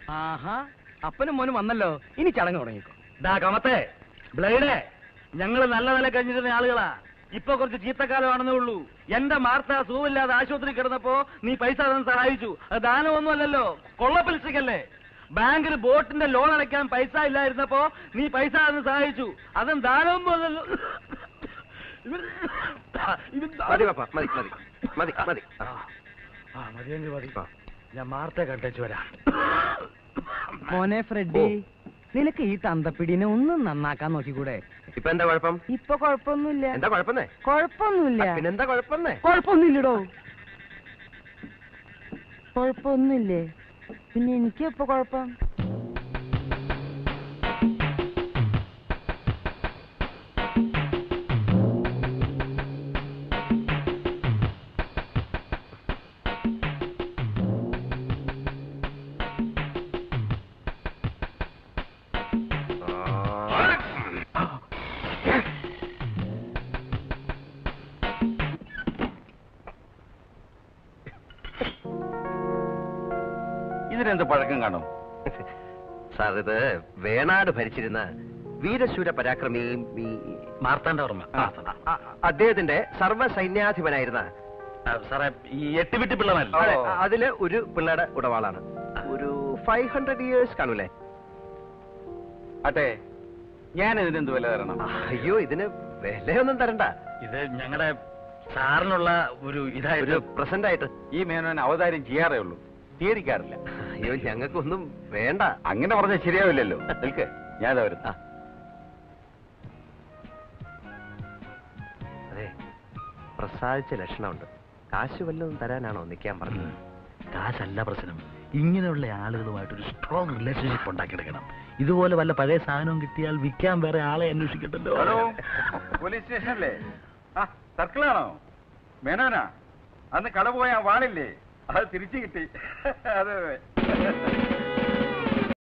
ആഹാ അപ്പനും മോനും വന്നല്ലോ ഇനി ചടങ്ങ് തുടങ്ങിക്കോ ഡാ കമത്തെ ബ്ലേഡേ ഞങ്ങൾ നല്ല നില കഴിഞ്ഞിരുന്ന ആളുകളാ ഇപ്പൊ കുറച്ച് ചീത്തക്കാലമാണെന്നേ ഉള്ളൂ എന്റെ മാർത്ത സുഖമില്ലാതെ ആശുപത്രി കിടന്നപ്പോ നീ പൈസ തന്ന് സഹായിച്ചു അത് ദാനമൊന്നും അല്ലല്ലോ കൊള്ളപ്പലിശക്കല്ലേ ബാങ്കിൽ ബോട്ടിന്റെ ലോൺ അടയ്ക്കാൻ പൈസ ഇല്ലായിരുന്നപ്പോ നീ പൈസ തന്ന് സഹായിച്ചു അതും ദാനമൊന്നും അല്ലല്ലോ ഇത് ഇത് മതി പാപ്പ മതി മതി മതി മതി ആ, ആ, മതിയെങ്കിൽ മതി ആ. ഞാൻ മാർത്തെ കണ്ടേച്ചു വരാം മോനെ ഫ്രെഡി നിനക്ക് ഈ തന്തപ്പിടിനെ ഒന്ന് നന്നാക്കാൻ നോക്കിക്കൂടെ ഇപ്പൊ എന്താ കുഴപ്പം ഇപ്പൊ കുഴപ്പമൊന്നുമില്ല എന്താ കുഴപ്പന്നേ കുഴപ്പമൊന്നുമില്ല പിന്നെന്താ കുഴപ്പന്നേ കുഴപ്പമൊന്നുമില്ലടോ കുഴപ്പമൊന്നുമില്ലേ പിന്നെ എനിക്ക് ഇപ്പൊ കുഴപ്പം ഇതിനെന്ത് പഴക്കം കാണും സാർ ഇത് വേണാട് ഭരിച്ചിരുന്ന വീരശൂര പരാക്രമിയും ഈ മാർത്താണ്ഡവർമ്മ ആ, അ- അ- അദ്ദേഹത്തിന്റെ സർവ്വസൈന്യാധിപനായിരുന്ന ആ, സാറേ ഈ എട്ടുവിട്ട് പിള്ളമല്ല അതെ, അതില് ഒരു പിള്ളയുടെ ഉടവാളാണ് ഒരു ഫൈവ് ഹൺഡ്രഡ് ഇയേഴ്സ് കാണൂലേ അട്ടെ ഞാൻ ഇതിനെന്ത് വില തരണം അയ്യോ ഇതിന് വിലയൊന്നും തരണ്ട ഇത് ഞങ്ങളുടെ സാറിനുള്ള ഒരു ഒരു ഇതായിട്ട് പ്രസന്റ് ആയിട്ട് ഈ മേനോൻ അവതാരം ചെയ്യാറേ ഉള്ളൂ തീയടിക്കാറില്ല അയ്യോ ഞങ്ങൾക്കൊന്നും വേണ്ട അങ്ങനെ പറഞ്ഞാൽ ശരിയാവില്ലല്ലോ നിൽക്ക് ഞാൻ ഇതാ വരുന്നു ആ. അതെ പ്രസാദിച്ച ലക്ഷണമുണ്ട് കാശ് വല്ലതും തരാനാണോ നിൽക്കാൻ പറഞ്ഞത് കാശല്ല പ്രശ്നം ഇങ്ങനെയുള്ള ആളുകളുമായിട്ടൊരു സ്ട്രോങ് റിലേഷൻഷിപ്പ് ഉണ്ടാക്കിയെടുക്കണം ഇതുപോലെ വല്ല പഴയ സാധനവും കിട്ടിയാൽ വിൽക്കാൻ വേറെ ആളെ അന്വേഷിക്കണ്ടല്ലോ ഹലോ പോലീസ് സ്റ്റേഷനല്ലേ ആ സർക്കിളാണോ മേനോനാ അന്ന് കട പോയ ആ വാളില്ലേ അത് തിരിച്ചു കിട്ടി അതെ അതെ